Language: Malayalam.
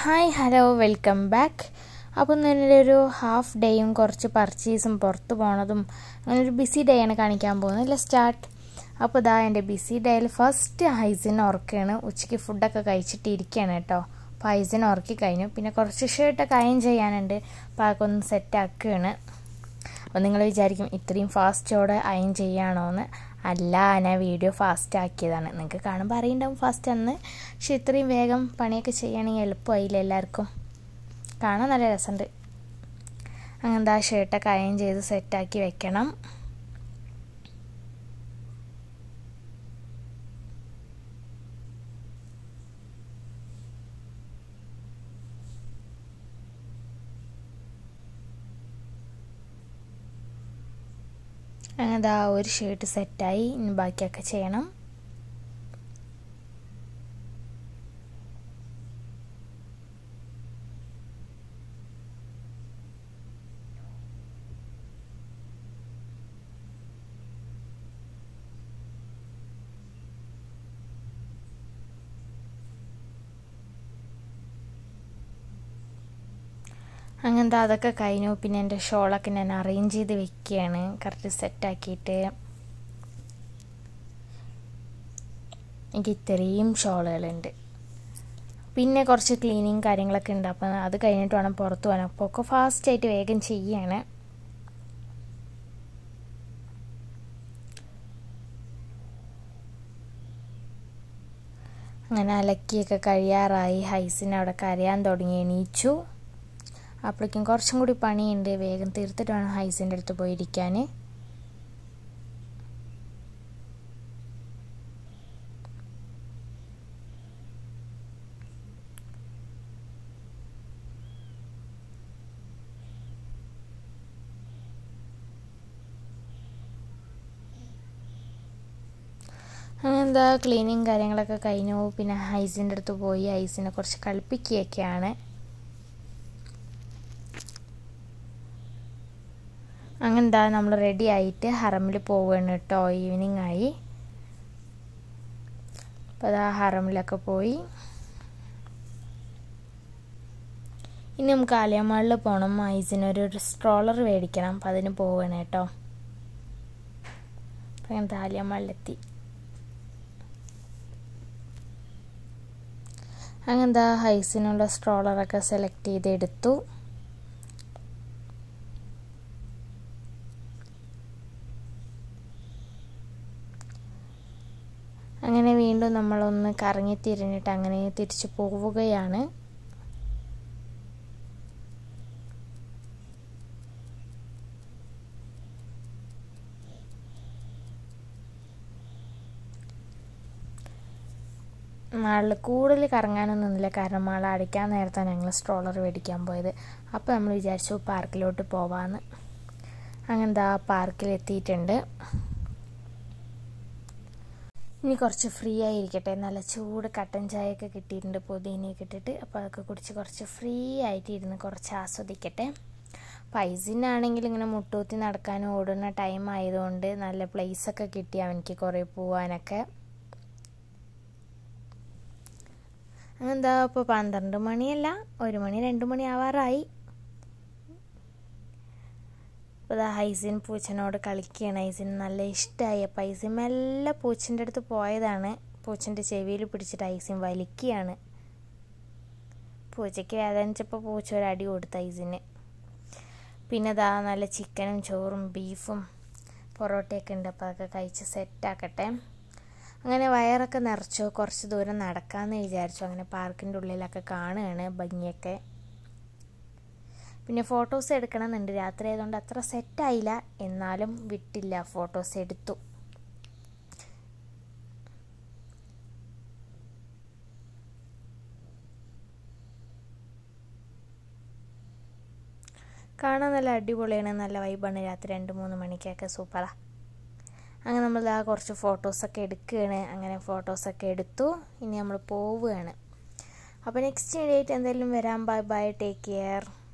ഹായ് ഹലോ വെൽക്കം ബാക്ക് അപ്പോൾ ഇന്നലെ ഒരു ഹാഫ് ഡേയും കുറച്ച് പർച്ചേസും പുറത്ത് പോണതും അങ്ങനെ ഒരു ബിസി ഡേ ആണ് കാണിക്കാൻ പോകുന്നത് അല്ലേ സ്റ്റാർട്ട് അപ്പോൾ ഇതാ എൻ്റെ ബിസി ഡേയിൽ ഫസ്റ്റ് ഹൈസിൻ ഉറക്കുകയാണ് ഉച്ചയ്ക്ക് ഫുഡൊക്കെ കഴിച്ചിട്ട് ഇരിക്കുകയാണ് കേട്ടോ അപ്പോൾ ഹൈസിൻ ഉറക്കി കഴിഞ്ഞു പിന്നെ കുറച്ച് ഷർട്ടൊക്കെ അയൺ ചെയ്യാനുണ്ട് അപ്പോൾ അതൊക്കെ ഒന്ന് സെറ്റ് ആക്കുകയാണ് അപ്പോൾ നിങ്ങൾ വിചാരിക്കും ഇത്രയും ഫാസ്റ്റോടെ അയൺ ചെയ്യാണോ എന്ന് അല്ല ഞാൻ വീഡിയോ ഫാസ്റ്റ് ആക്കിയതാണ് നിങ്ങൾക്ക് കാണുമ്പോൾ അറിയുണ്ടാവും ഫാസ്റ്റ് അന്ന് പക്ഷെ ഇത്രയും വേഗം പണിയൊക്കെ ചെയ്യുകയാണെങ്കിൽ എളുപ്പമായില്ല എല്ലാവർക്കും കാണാൻ നല്ല രസമുണ്ട് അങ്ങനത്തെ ആ ഷർട്ടൊക്കെ അയൺ ചെയ്ത് സെറ്റാക്കി വെക്കണം അങ്ങനെ ആ ഒരു ഷർട്ട് സെറ്റായി ഇനി ബാക്കിയൊക്കെ ചെയ്യണം അങ്ങനത്തെ അതൊക്കെ കഴിഞ്ഞു പിന്നെ എൻ്റെ ഷോളൊക്കെ ഞാൻ അറേഞ്ച് ചെയ്ത് വെക്കുകയാണ് കറക്റ്റ് സെറ്റാക്കിയിട്ട് എനിക്ക് ഇത്രയും ഷോളുകളുണ്ട് പിന്നെ കുറച്ച് ക്ലീനിങ് കാര്യങ്ങളൊക്കെ ഉണ്ട് അപ്പം അത് കഴിഞ്ഞിട്ട് വേണം പുറത്ത് പോകാൻ അപ്പോൾ ഒക്കെ ഫാസ്റ്റായിട്ട് വേഗം ചെയ്യാണ് അങ്ങനെ അലക്കിയൊക്കെ കഴിയാറായി ഹൈസിന് അവിടെ കരയാൻ തുടങ്ങി എണീച്ചു അപ്പോഴേക്കും കുറച്ചും കൂടി പണിയുണ്ട് വേഗം തീർത്തിട്ട് വേണം ഹൈസിൻ്റെ അടുത്ത് പോയിരിക്കാൻ അങ്ങനെന്താ ക്ലീനിങ് കാര്യങ്ങളൊക്കെ കഴിഞ്ഞു പിന്നെ ഹൈസിൻ്റെ അടുത്ത് പോയി ഹൈസിനെ കുറച്ച് കളിപ്പിക്കുകയൊക്കെയാണ് അങ്ങനെന്താ നമ്മൾ റെഡി ആയിട്ട് ഹറമിൽ പോവുകയാണ് കേട്ടോ ഈവനിങ് ആയി അപ്പോൾ അതാ ഹറമിലൊക്കെ പോയി ഇനി നമുക്ക് ആലിയമാളിൽ പോകണം ഐസിനൊരു ഒരു സ്ട്രോളർ മേടിക്കണം അപ്പം അതിന് പോവുകയാണ് കേട്ടോ അപ്പം അങ്ങനത്തെ ആലിയമാളിലെത്തി അങ്ങനത്തെ ഹൈസിനുള്ള സ്ട്രോളറൊക്കെ സെലക്ട് ചെയ്ത് എടുത്തു അങ്ങനെ വീണ്ടും നമ്മളൊന്ന് കറങ്ങി തിരിഞ്ഞിട്ട് അങ്ങനെ തിരിച്ചു പോവുകയാണ് മാളിൽ കൂടുതൽ കറങ്ങാനൊന്നും നിന്നില്ല കാരണം മാൾ അടിക്കാൻ നേരത്താണ് ഞങ്ങൾ സ്ട്രോളർ മേടിക്കാൻ പോയത് അപ്പോൾ നമ്മൾ വിചാരിച്ചു പാർക്കിലോട്ട് പോവാമെന്ന് അങ്ങനത്തെ ആ പാർക്കിൽ എത്തിയിട്ടുണ്ട് ഇനി കുറച്ച് ഫ്രീ ആയിരിക്കട്ടെ നല്ല ചൂട് കട്ടൻ ചായയൊക്കെ കിട്ടിയിട്ടുണ്ട് പുതിനയൊക്കെ ഇട്ടിട്ട് അപ്പോൾ അതൊക്കെ കുടിച്ച് കുറച്ച് ഫ്രീ ആയിട്ട് ഇരുന്ന് കുറച്ച് ആസ്വദിക്കട്ടെ പൈസിനാണെങ്കിൽ ഇങ്ങനെ മുട്ടൂത്തി നടക്കാനും ഓടുന്ന ടൈം ആയതുകൊണ്ട് നല്ല പ്ലേസൊക്കെ കിട്ടി അവനിക്ക് കുറേ പോവാനൊക്കെ എന്താ ഇപ്പോൾ പന്ത്രണ്ട് മണിയല്ല ഒരു മണി രണ്ട് മണി ആവാറായി അപ്പോൾ ഇതാ ഹൈസിൻ പൂച്ചനോട് കളിക്കുകയാണ് ഹൈസിന് നല്ല ഇഷ്ടമായി അപ്പോൾ ഹൈസിൻ മെല്ലെ പൂച്ചൻ്റെ അടുത്ത് പോയതാണ് പൂച്ചൻ്റെ ചെവിയിൽ പിടിച്ചിട്ട് ഹൈസിൻ വലിക്കുകയാണ് പൂച്ചയ്ക്ക് വേദനിച്ചപ്പോൾ പൂച്ച ഒരു അടി കൊടുത്തു ഹൈസിന് പിന്നെ ഇതാ നല്ല ചിക്കനും ചോറും ബീഫും പൊറോട്ടയൊക്കെ ഉണ്ട് അപ്പോൾ അതൊക്കെ കഴിച്ച് സെറ്റാക്കട്ടെ അങ്ങനെ വയറൊക്കെ നിറച്ചു കുറച്ച് ദൂരം നടക്കാമെന്ന് വിചാരിച്ചു അങ്ങനെ പാർക്കിൻ്റെ ഉള്ളിലൊക്കെ കാണുകയാണ് ഭംഗിയൊക്കെ പിന്നെ ഫോട്ടോസ് എടുക്കണമെന്നുണ്ട് രാത്രി ആയതുകൊണ്ട് അത്ര സെറ്റായില്ല എന്നാലും വിട്ടില്ല ഫോട്ടോസ് എടുത്തു കാണാൻ നല്ല അടിപൊളിയാണ് നല്ല വൈബാണ് രാത്രി രണ്ട് മൂന്ന് മണിക്കൊക്കെ സൂപ്പറാണ് അങ്ങനെ നമ്മൾ ആ കുറച്ച് ഫോട്ടോസൊക്കെ എടുക്കുകയാണ് അങ്ങനെ ഫോട്ടോസൊക്കെ എടുത്തു ഇനി നമ്മൾ പോവുകയാണ് അപ്പോൾ നെക്സ്റ്റ് ഡേറ്റ് എന്തെങ്കിലും വരാം ബൈ ബൈ ടേക്ക് കെയർ